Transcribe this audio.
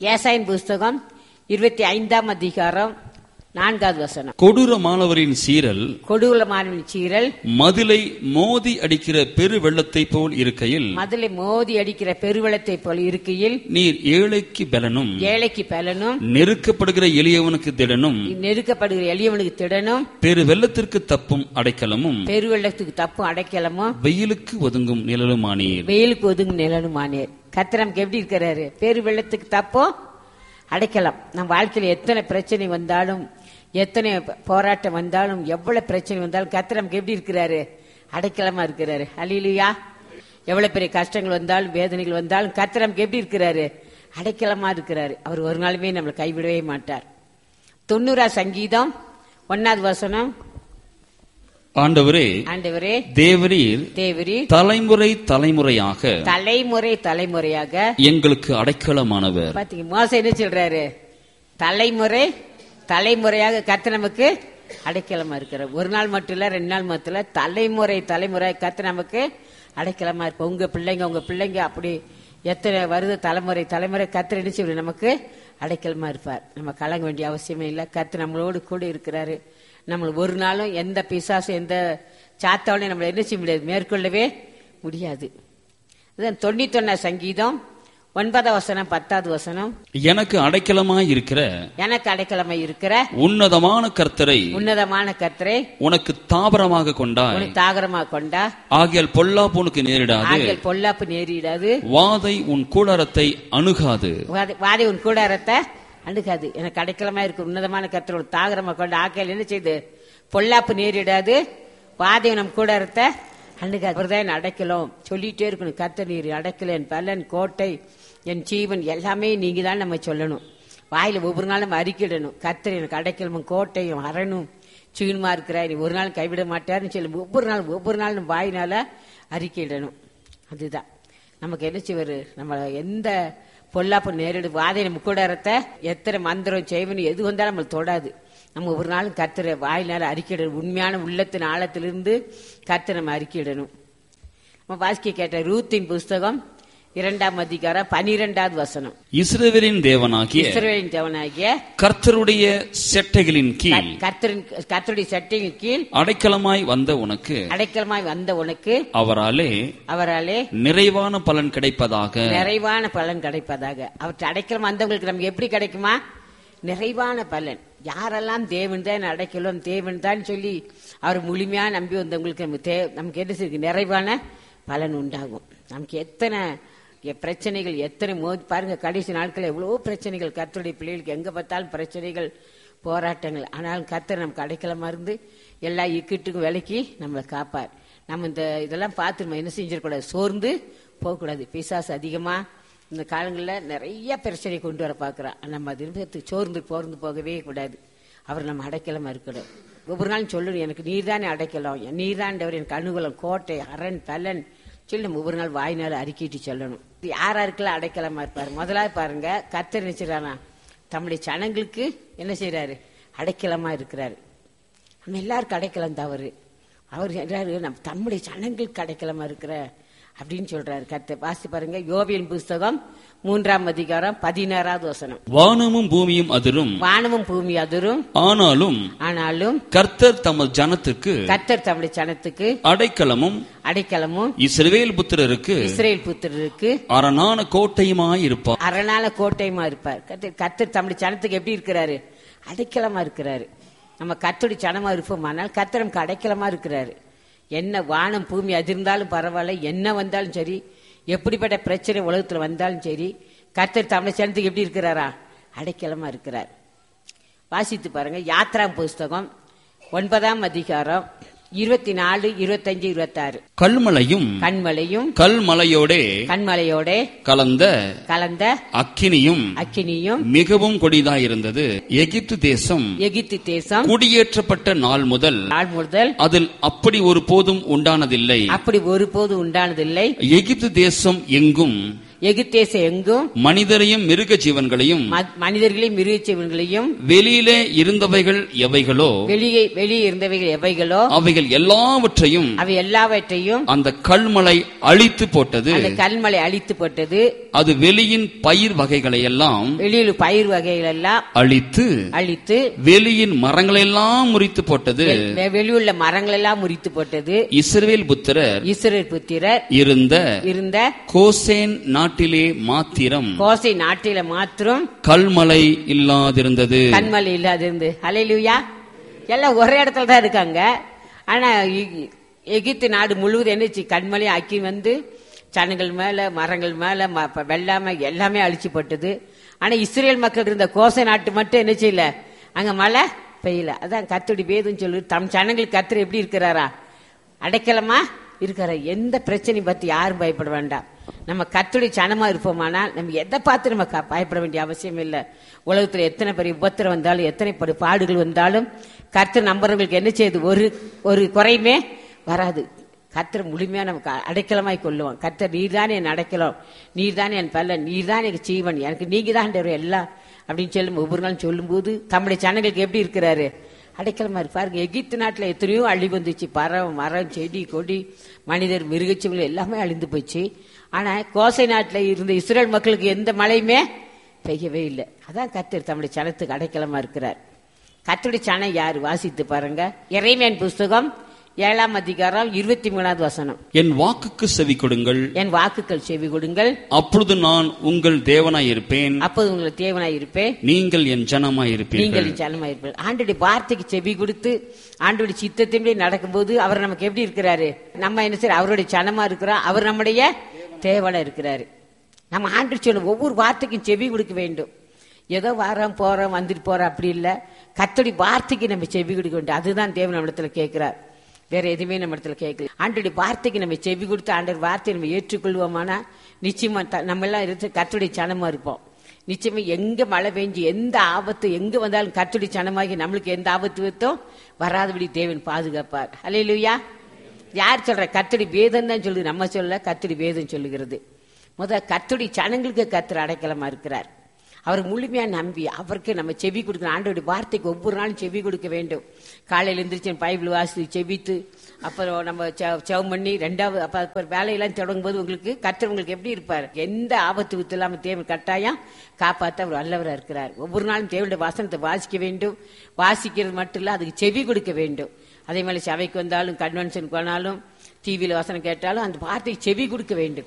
ஏசாயின் புஸ்தகம் இருபத்தி ஐந்தாம் அதிகாரம் நான்காவது வசனம் கொடூரமானவரின் சீரல் கொடூரமான சீரல் மதிலை மோதி அடிக்கிற பெரு வெள்ளத்தை போல் இருக்கையில் மதுளை மோதி அடிக்கிற பெருவெள்ளத்தை போல் இருக்கையில் நீர் ஏழைக்கு பலனும் ஏழைக்கு பலனும் நெருக்கப்படுகிற எளியவனுக்கு திடனும் நெருக்கப்படுகிற எளியவனுக்கு திடனும் பெரு வெள்ளத்திற்கு தப்பும் அடைக்கலமும் பெருவெள்ளத்துக்கு தப்பும் அடைக்கலமும் வெயிலுக்கு ஒதுங்கும் நிழலுமானீர் வெயிலுக்கு ஒதுங்கு நிலனுமானேர் கர்த்தர் நமக்கு எப்படி இருக்கிறாரு பேரு வெள்ளத்துக்கு தப்போ அடைக்கலாம் நம்ம வாழ்க்கையில எத்தனை பிரச்சனை வந்தாலும் எத்தனை போராட்டம் வந்தாலும் எவ்வளவு பிரச்சனை வந்தாலும் கர்த்தர் நமக்கு எப்படி இருக்கிறாரு அடைக்கலமா இருக்கிறாரு அல்லையா எவ்வளவு பெரிய கஷ்டங்கள் வந்தாலும் வேதனைகள் வந்தாலும் கர்த்தர் நமக்கு எப்படி இருக்கிறாரு அடைக்கலமா இருக்கிறாரு அவர் ஒரு நாளுமே நம்மளை கைவிடவே மாட்டார் தொண்ணூறா சங்கீதம் ஒன்னாவது வசனம் ஆண்டவரே ஆண்டவரே தேவரீர் தேவரி தலைமுறை தலைமுறையாக தலைமுறை தலைமுறையாக எங்களுக்கு அடைக்கலமானவர் பாத்தீங்க மோசம் என்ன சொல்றாரு தலைமுறை தலைமுறையாக கத்த நமக்கு அடைக்கலமா இருக்கிறார் ஒரு நாள் மட்டும் இல்ல ரெண்டு நாள் மட்டும் இல்ல தலைமுறை தலைமுறை கத்த நமக்கு அடைக்கலமா இருப்ப உங்க பிள்ளைங்க உங்க பிள்ளைங்க அப்படி எத்தனை வருது தலைமுறை தலைமுறை கத்திர என்ன செய்வாரு நமக்கு அடைக்கலமா இருப்பார் நம்ம கலங்க வேண்டிய அவசியமே இல்லை கத்து நம்மளோடு கூட இருக்கிறாரு நம்ம ஒரு நாளும் எந்த பிசாசும் எந்த சாத்தாவளையும் நம்மளை என்ன செய்ய முடியாது மேற்கொள்ளவே முடியாது இதுதான் தொண்ணூத்தொன்னா சங்கீதம் ஒன்பதாம் வசனம் பத்தாவது வசனம் எனக்கு அடைக்கலமாய் இருக்கிற எனக்கு அடைக்கலமை இருக்கிற உன்னதமான கர்த்தரை உன்னதமான கர்த்தரை உனக்கு தாபரமாக கொண்டாய் உனக்கு தாகரமா கொண்டா ஆகியால் பொல்லாப்புனுக்கு நேரிடாது ஆகிய பொல்லாப்பு நேரிடாது வாதை உன் கூடாரத்தை அணுகாது வாதி- வாதி உன் கூடாரத்தை அணுகாது எனக்கு அடைக்கலமா இருக்கு உன்னதமான கர்த்தரோட தாகரமா கொண்ட ஆக்கையில் என்ன செய்து பொல்லாப்பு நேரிடாது வாதி நம் கூடாரத்தை அணுகாது அவர்தான் என்னை அடைக்கலம் சொல்லிட்டே இருக்கணும் கர்த்தர் நீர் அடைக்கல என் பலன் கோட்டை என் ஜீவன் எல்லாமே நீங்க தான் நம்ம சொல்லணும் வாயில ஒவ்வொரு நாளும் நம்ம அறிக்கிடணும் கர்த்தர் எனக்கு அடைக்கலமும் கோட்டையும் அரணும் சீனுமா இருக்கிற நீ ஒரு நாள் கைவிட மாட்டாருன்னு சொல்லி ஒவ்வொரு நாள் ஒவ்வொரு நாள் நம்ம வாயினால அறிக்கையிடணும் அதுதான் நமக்கு என்ன செய்வாரு நம்ம எந்த பொல்லாப்பு நேரிடு வாதை நம்ம கூடாரத்தை எத்தனை மந்திரம் செய்வன் எது வந்தாலும் நம்மளை தொடாது நம்ம ஒரு நாளும் கத்துற வாயினால அறிக்கையிடணும் உண்மையான உள்ளத்தின் ஆழத்திலிருந்து கத்து நம்ம அறிக்கையிடணும் நம்ம வாசிக்க கேட்ட ரூத்தின் புஸ்தகம் இரண்டாம் அதிகாரம் பனிரெண்டாவது வசனம் இஸ்ரவேலின் தேவனாகிய இஸ்ரவேலின் தேவனாகிய கர்த்தருடைய செட்டைகளின் கீழ் கர்த்தரின் கர்த்தருடைய சட்டையின் கீழ் அடைக்கலமாய் வந்த உனக்கு அடைக்கலமாய் வந்த உனக்கு அவராலே அவராலே நிறைவான பலன் கிடைப்பதாக நிறைவான பலன் கிடைப்பதாக அவற்றை அடைக்கலம் வந்தவங்களுக்கு நமக்கு எப்படி கிடைக்குமா நிறைவான பலன் யாரெல்லாம் தேவன் தான் அடைக்கலம் தேவன் தான் சொல்லி அவர் முழுமையா நம்பி வந்தவங்களுக்கு நமக்கு தே நமக்கு என்ன செய்யுது நிறைவான பலன் உண்டாகும் நமக்கு எத்தனை எ- பிரச்சனைகள் எத்தனை மோதி பாருங்க கடைசி நாட்கள் எவ்வளவோ பிரச்சனைகள் கர்த்தருடைய பிள்ளைகளுக்கு எங்க பார்த்தாலும் பிரச்சனைகள் போராட்டங்கள் ஆனாலும் கர்த்தர் நமக்கு அடைக்கலமா இருந்து எல்லா இக்கட்டுக்கும் விலக்கி நம்மளை காப்பார் நம்ம இந்த இதெல்லாம் பார்த்து நம்ம என்ன செஞ்சிடக்கூடாது சோர்ந்து போகக்கூடாது பிசாசு அதிகமா இந்த காலங்களில் நிறைய பிரச்சனை கொண்டு வர பார்க்குறான் நம்ம அது நிமிஷத்து சோர்ந்து போர்ந்து போகவே கூடாது அவர் நம்ம அடைக்கலமா இருக்கணும் ஒவ்வொரு நாளும் சொல்லணும் எனக்கு நீர்தானே அடைக்கலம் நீர்தாண்டவர் எனக்கு அனுகூலம் கோட்டை அரண் பலன் சொல்லி நம்ம ஒவ்வொரு நாள் வாய்நாள் அறிக்கிட்டு சொல்லணும் இது யார் யாருக்கெல்லாம் அடைக்கலமா இருப்பாரு முதலாவது பாருங்க கத்தர் நினைச்சிடறானா தம்முடைய சனங்களுக்கு என்ன செய்றாரு அடைக்கலமா இருக்கிறாரு நம்ம எல்லாருக்கும் அடைக்கலம் தவறு அவர் சொல்றாரு நம்ம தம்முடைய சனங்களுக்கு அடைக்கலமா இருக்கிற அப்படின்னு சொல்றாரு கத்த வாசி பாருங்க யோபியன் புஸ்தகம் மூன்றாம் அதிகாரம் பதினாறாவது வசனம் வானமும் பூமியும் அதிரும் வானமும் பூமி அதிரும் ஆனாலும் ஆனாலும் கர்த்தர் தமது ஜனத்துக்கு கத்தர் தம்முடைய சனத்துக்கு அடைக்கலமும் அடைக்கலமும் இஸ்ரவேல் புத்திரருக்கு இஸ்ரேல் புத்திரருக்கு அரணான கோட்டையுமாய் இருப்பார் அரணால கோட்டையுமா இருப்பார் கத்தர் கத்தர் தம்முடைய சனத்துக்கு எப்படி இருக்கிறாரு அடைக்கலமா இருக்கிறாரு நம்ம கத்தோடி சனமா இருப்போமானால் கத்தர் நமக்கு அடைக்கலமா இருக்கிறாரு என்ன வானம் பூமி அதிர்ந்தாலும் பரவாயில்ல என்ன வந்தாலும் சரி எப்படிப்பட்ட பிரச்சனை உலகத்துல வந்தாலும் சரி கத்தர் தமிழ் சனத்துக்கு எப்படி இருக்கிறாரா அடைக்கலமா இருக்கிறார் வாசித்து பாருங்க யாத்ரா புஸ்தகம் ஒன்பதாம் அதிகாரம் இருபத்தி நாலு இருபத்தஞ்சு இருபத்தாறு கல்மலையும் கண்மலையும் கல்மலையோடே கண்மலையோட கலந்த கலந்த அக்கினியும் அக்கினியும் மிகவும் கொடிதாயிருந்தது எகிப்து தேசம் எகிப்து தேசம் குடியேற்றப்பட்ட நாள் முதல் நாள் முதல் அதில் அப்படி ஒரு போதும் உண்டானதில்லை அப்படி ஒருபோது உண்டானதில்லை எகிப்து தேசம் எங்கும் எகித்தேசம் எங்கும் மனிதரையும் மிருக ஜீவன்களையும் ம- மனிதர்களையும் மிருகச்சீவன்களையும் வெளியிலே இருந்தவைகள் எவைகளோ வெளியே வெளியே இருந்தவைகள் எவைகளோ அவைகள் எல்லாவற்றையும் அவை எல்லாவற்றையும் அந்த கல்மலை அழித்து போட்டது அந்த கல்மலை அழித்து போட்டது அது வெளியின் பயிர் வகைகளை எல்லாம் வெளியில் பயிர் வகைகள் எல்லாம் அழித்து அழித்து வெளியின் மரங்களெல்லாம் முறித்து போட்டது வெ- வெளியுள்ள மரங்கள் எல்லாம் முறித்து போட்டது இஸ்ரவேல் புத்திரர் இஸ்ரேல் புத்திரர் இருந்த இருந்த கோசேன் நாட்டிலே மாத்திரம் கோசை நாட்டில மாத்திரம் கல்மலை இல்லாதிருந்தது கண்மலை இல்லாது இருந்து ஹalleluya எல்லாம் ஒரே இடத்துல தான் இருக்காங்க ஆனா எகி- எகிப்து நாடு முழுவதும் என்னச்சு கண்மலை ஆக்கி வந்து சனங்கள் மேல மரங்கள் மேல ம- ப- வெள்ளாமை எல்லாமே அழிச்சு போட்டது ஆனா இஸ்ரேல் மக்கள் இருந்த கோசை நாட்டு மட்டும் என்ன செய்யல அங்க மழை பெய்யல அதான் கத்துடி பேதுன்னு சொல்லி தம் ஜனங்களுக்கு கத்துரு எப்படி இருக்கிறாரா அடைக்கலமா இருக்கிற எந்த பிரச்சனையும் பத்தி யாரும் பயப்பட வேண்டாம் நம்ம கத்துடைய சனமா இருப்போமானால் நம்ம எதை பார்த்து நம்ம க- பயப்பட வேண்டிய அவசியம் இல்லை உலகத்துல எத்தனை பெரிய உபத்திரம் வந்தாலும் எத்தனை பெரிய பாடுகள் வந்தாலும் கர்த்தர் நம்புறவங்களுக்கு என்ன செய்யுது ஒரு ஒரு குறையுமே வராது கர்த்தர் முழுமையா நமக்கு அ- அடைக்கலமாய் கொள்ளுவோம் கர்த்தர் நீர் தானே என் அடைக்கலம் நீர் தானே என் பல்லன் நீர் தான் எனக்கு ஜீவன் எனக்கு நீங்க தான் எல்லாம் அப்படின்னு சொல்லும் ஒவ்வொரு நாளும் சொல்லும்போது தம்முடைய சனங்களுக்கு எப்படி இருக்கிறாரு அடைக்கலமா இருப்பாருங்க எகிப்து நாட்டுல எத்தனையோ அழிவு வந்துச்சு பறம் மரம் செடி கொடி மனிதர் மிருகச்சீவங்கள் எல்லாமே அழிந்து போச்சு ஆனா கோசை நாட்டுல இருந்த இஸ்ரேல் மக்களுக்கு எந்த மழையுமே பெய்யவே இல்லை அதான் கத்தர் தம்முடைய சனத்துக்கு அடைக்கலமா இருக்கிறார் கத்தருடைய சனம் யார் வாசித்து பாருங்க இறைமையன் புஸ்தகம் ஏழாம் அதிகாரம் இருபத்தி மூணாவது வசனம் என் வாக்குக்கு செவி கொடுங்கள் என் வாக்குகள் செவி கொடுங்கள் அப்பொழுது நான் உங்கள் தேவனாய் இருப்பேன் அப்போது உங்களுக்கு தேவனாய் இருப்பேன் நீங்கள் என் ஜனமாய் நீங்கள் இருப்பீர்கள் ஜனமா இருப்பீர்கள் ஆண்டுடைய வார்த்தைக்கு செவி கொடுத்து ஆண்டுடைய சித்தத்தின்படி நடக்கும்போது அவர் நமக்கு எப்படி இருக்கிறாரு நம்ம என்ன செய்ய அவருடைய சனமா இருக்கிறோம் அவர் நம்முடைய தேவனா இருக்கிறாரு நம்ம ஆண்டு சொல்லும் ஒவ்வொரு வார்த்தைக்கும் செவி கொடுக்க வேண்டும் ஏதோ வாரம் போறோம் வந்துட்டு போறோம் அப்படி இல்ல கத்தடி வார்த்தைக்கு நம்ம செவி கொடுக்க வேண்டும் அதுதான் தேவன் நம்மிடத்துல கேட்கிறார் வேற எதுவுமே நம்ம இடத்துல கேட்கல ஆண்டுடைய வார்த்தைக்கு நம்ம செவி கொடுத்து ஆண்டர் வார்த்தையை நம்ம ஏற்றுக்கொள்வோமானா நிச்சயமா த- நம்ம எல்லாம் இருந்து கத்துடைய சனமா இருப்போம் நிச்சயமா எங்க மழை பெஞ்சு எந்த ஆபத்து எங்க வந்தாலும் கத்துடைய சனமாகி நம்மளுக்கு எந்த ஆபத்து வைத்தோம் வராதபடி தேவன் பாதுகாப்பார் ஹalleluya யார் சொல்ற கத்தடி வேதம் தான் சொல்லுது நம்ம சொல்ல கத்தடி வேதம் சொல்லுகிறது முத கத்தடி சனங்களுக்கு கத்தர் அடைக்கலமா இருக்கிறார் அவர் முழுமையா நம்பி அவருக்கு நம்ம செவி கொடுக்கணும் ஆண்டோடைய வார்த்தைக்கு ஒவ்வொரு நாளும் செவி கொடுக்க வேண்டும் காலையில எந்திரிச்சு பைபிள் வாசி செவித்து அப்புறம் நம்ம செவம் பண்ணி ரெண்டாவது அப்ப அப்புறம் வேலையெல்லாம் தொடங்கும் போது உங்களுக்கு கத்தர் உங்களுக்கு எப்படி இருப்பார் எந்த ஆபத்து வித்து இல்லாம தேவன் கட்டாயம் காப்பாத்த அவர் வல்லவரா இருக்கிறார் ஒவ்வொரு நாளும் தேவனுடைய வசனத்தை வாசிக்க வேண்டும் வாசிக்கிறது மட்டும் இல்ல அதுக்கு செவி கொடுக்க வேண்டும் அதே மாதிரி சபைக்கு வந்தாலும் கன்வென்ஷன் போனாலும் டிவியில வசனம் கேட்டாலும் அந்த வார்த்தைக்கு செவி கொடுக்க வேண்டும்